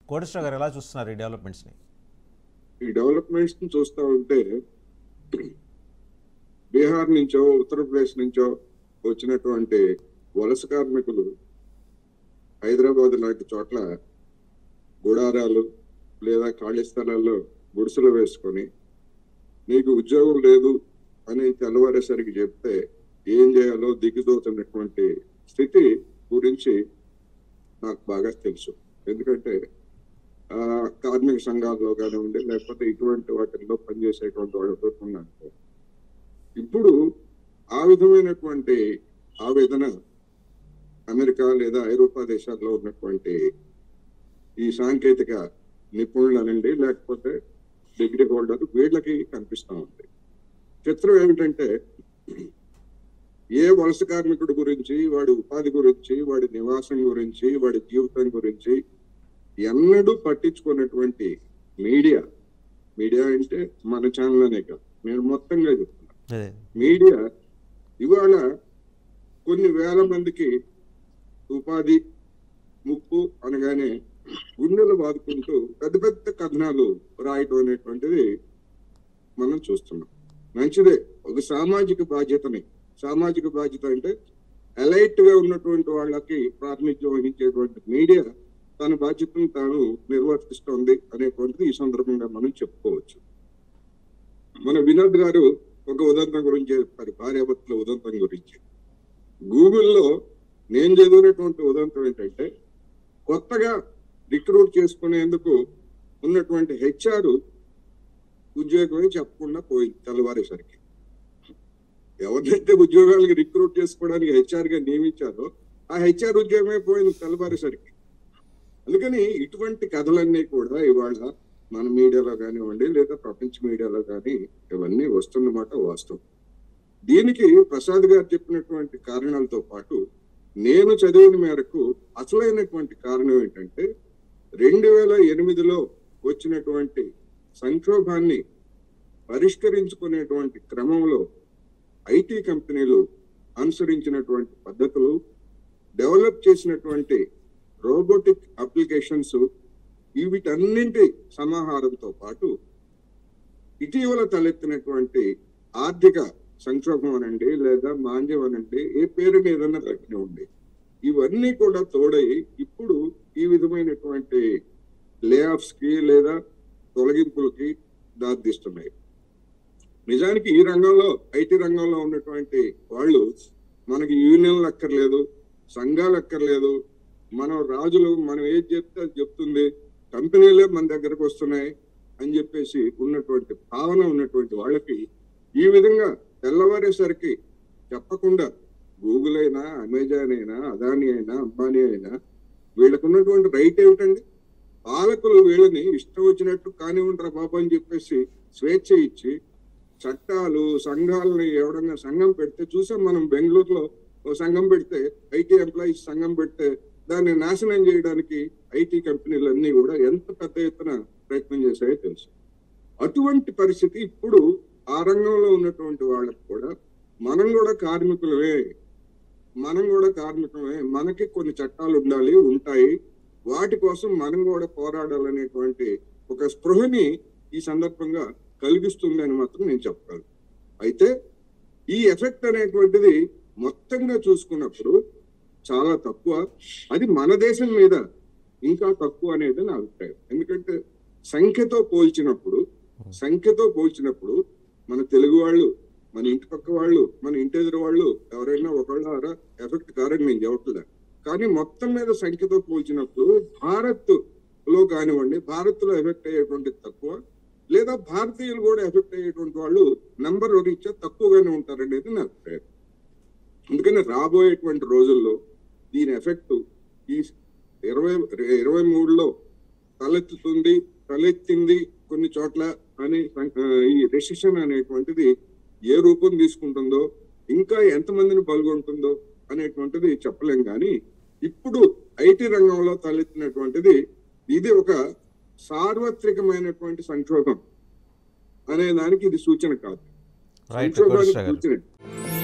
కోటేశ్వర గారు ఎలా చూస్తున్నారు ఈ డెవలప్మెంట్స్ని ఈ డెవలప్మెంట్స్ ని చూస్తా ఉంటే బీహార్ నుంచో ఉత్తరప్రదేశ్ నుంచో వచ్చినటువంటి వలస కార్మికులు హైదరాబాద్ లాంటి చోట్ల గుడారాలు లేదా ఖాళీ స్థలాల్లో గుడిసెలు వేసుకొని నీకు ఉద్యోగం లేదు అని తెల్లవారేసరికి చెప్తే ఏం చేయాలో దిగుదోతున్నటువంటి స్థితి గురించి నాకు బాగా తెలుసు ఎందుకంటే ఆ కార్మిక సంఘాల్లో కానివ్వండి లేకపోతే ఇటువంటి వాటిల్లో పనిచేసేటువంటి వాళ్ళతో ఉన్నాను ఇప్పుడు ఆ విధమైనటువంటి ఆవేదన అమెరికా లేదా ఐరోపా దేశాల్లో ఉన్నటువంటి ఈ సాంకేతిక నిపుణులనండి లేకపోతే డిగ్రీ హోల్డర్ వీళ్ళకి కనిపిస్తా ఉంది చిత్రం ఏమిటంటే ఏ వలస కార్మికుడి గురించి వాడి ఉపాధి గురించి వాడి నివాసం గురించి వాడి జీవితం గురించి ఎన్నడూ పట్టించుకున్నటువంటి మీడియా మీడియా అంటే మన ఛానల్ అనే కాదు నేను మొత్తంగా చెప్తున్నా అదే మీడియా ఇవాళ కొన్ని వేల మందికి ఉపాధి ముప్పు అనగానే గుండెలు బాదుకుంటూ పెద్ద పెద్ద కథనాలు రాయటం అనేటువంటిది మనం చూస్తున్నాం మంచిదే ఒక సామాజిక బాధ్యతని సామాజిక బాధ్యత అంటే అలైట్ గా ఉన్నటువంటి వాళ్ళకి ప్రాతినిధ్యం వహించేటువంటి మీడియా తన బాధ్యతను తాను నిర్వర్తిస్తోంది అనేటువంటిది ఈ సందర్భంగా మనం చెప్పుకోవచ్చు మన వినోద్ గారు ఒక ఉదంతం గురించి చెప్పారు భార్యాభర్తల ఉదంతం గురించి గూగుల్లో నేను చదివినటువంటి ఉదంతం ఏంటంటే కొత్తగా రిక్రూట్ చేసుకునేందుకు ఉన్నటువంటి హెచ్ఆర్ ఉద్యోగమే చెప్పకుండా పోయింది తెల్లవారేసరికి ఎవరినైతే ఉద్యోగాలకి రిక్రూట్ చేసుకోవడానికి హెచ్ఆర్ గా నియమించారో ఆ హెచ్ఆర్ ఉద్యోగమే పోయింది తెల్లవారేసరికి అందుకని ఇటువంటి కథలన్నీ కూడా ఇవాళ మన మీడియాలో కానివ్వండి లేదా ప్రపంచ మీడియాలో కానీ ఇవన్నీ వస్తున్నమాట వాస్తవం దీనికి ప్రసాద్ గారు చెప్పినటువంటి కారణాలతో పాటు నేను చదివిన మేరకు అసలైనటువంటి కారణం ఏంటంటే రెండు వేల ఎనిమిదిలో వచ్చినటువంటి సంక్షోభాన్ని పరిష్కరించుకునేటువంటి క్రమంలో ఐటీ కంపెనీలు అనుసరించినటువంటి పద్ధతులు డెవలప్ చేసినటువంటి రోబోటిక్ అప్లికేషన్స్ వీటన్నింటి సమాహారంతో పాటు ఇటీవల తలెత్తినటువంటి ఆర్థిక సంక్షోభం అనండి లేదా మాంద్యం అనండి ఏ పేరుని ఏదన్నా తగ్గినివ్వండి ఇవన్నీ కూడా తోడై ఇప్పుడు ఈ విధమైనటువంటి లే ఆఫ్స్ కి లేదా తొలగింపులకి దారితీస్తున్నాయి నిజానికి ఈ రంగంలో ఐటీ రంగంలో ఉన్నటువంటి వాళ్ళు మనకి యూనియన్లు అక్కర్లేదు సంఘాలు అక్కర్లేదు మనం రాజులు మనం ఏది చెప్తే అది చెప్తుంది కంపెనీలే మన దగ్గరకు వస్తున్నాయి అని చెప్పేసి ఉన్నటువంటి భావన ఉన్నటువంటి వాళ్ళకి ఈ విధంగా తెల్లవారేసరికి చెప్పకుండా గూగుల్ అయినా అమెజాన్ అయినా అదాని అయినా అంబానీ అయినా వీళ్ళకు ఉన్నటువంటి రైట్ ఏమిటండి పాలకులు వీళ్ళని ఇష్టం వచ్చినట్టు కానివ్వంటారా బాబు అని చెప్పేసి స్వేచ్ఛ ఇచ్చి చట్టాలు సంఘాలని ఎవడన్నా సంఘం పెడితే చూసాం మనం బెంగళూరులో ఓ సంఘం పెడితే ఐటీ ఎంప్లాయీస్ సంఘం పెడితే దాన్ని నాశనం చేయడానికి ఐటీ కంపెనీలన్నీ కూడా ఎంత పెద్ద ఎత్తున ప్రయత్నం చేశాయో తెలుసు అటువంటి పరిస్థితి ఇప్పుడు ఆ రంగంలో ఉన్నటువంటి వాళ్ళకి కూడా మనం కూడా కార్మికులమే మనం కూడా కార్మికమే మనకి కొన్ని చట్టాలు ఉండాలి ఉంటాయి వాటి కోసం మనం కూడా పోరాడాలనేటువంటి ఒక స్పృహని ఈ సందర్భంగా కలిగిస్తుంది అని మాత్రం నేను చెప్పగలను అయితే ఈ ఎఫెక్ట్ అనేటువంటిది మొత్తంగా చూసుకున్నప్పుడు చాలా తక్కువ అది మన దేశం మీద ఇంకా తక్కువ అనేది నా అభిప్రాయం ఎందుకంటే సంఖ్యతో పోల్చినప్పుడు సంఖ్యతో పోల్చినప్పుడు మన తెలుగు వాళ్ళు మన ఇంటి పక్క వాళ్ళు మన ఇంటి ఎదురు వాళ్ళు ఎవరైనా ఒకళ్ళ ఎఫెక్ట్ కారని నేను చెప్పట్లే కానీ మొత్తం మీద సంఖ్యతో పోల్చినప్పుడు భారత్ లో కానివ్వండి భారత్ లో ఎఫెక్ట్ అయ్యేటువంటి తక్కువ లేదా భారతీయులు కూడా ఎఫెక్ట్ అయ్యేటువంటి వాళ్ళు నంబర్ రీత్యా తక్కువగానే ఉంటారనేది నా అభిప్రాయం అందుకని రాబోయేటువంటి రోజుల్లో దీని ఎఫెక్ట్ ఈ ఇరవై ఇరవై మూడులో తలెత్తుతుంది తలెత్తింది కొన్ని చోట్ల అని సం- ఈ రెసిషన్ అనేటువంటిది ఏ రూపం తీసుకుంటుందో ఇంకా ఎంతమందిని పాల్గొంటుందో అనేటువంటిది చెప్పలేం కానీ ఇప్పుడు ఐటీ రంగంలో తలెత్తినటువంటిది ఇది ఒక సార్వత్రికమైనటువంటి సంక్షోభం అనే దానికి ఇది సూచన కాదు రైట్ సంక్షోభానికి కోటేశ్వర గారు సూచన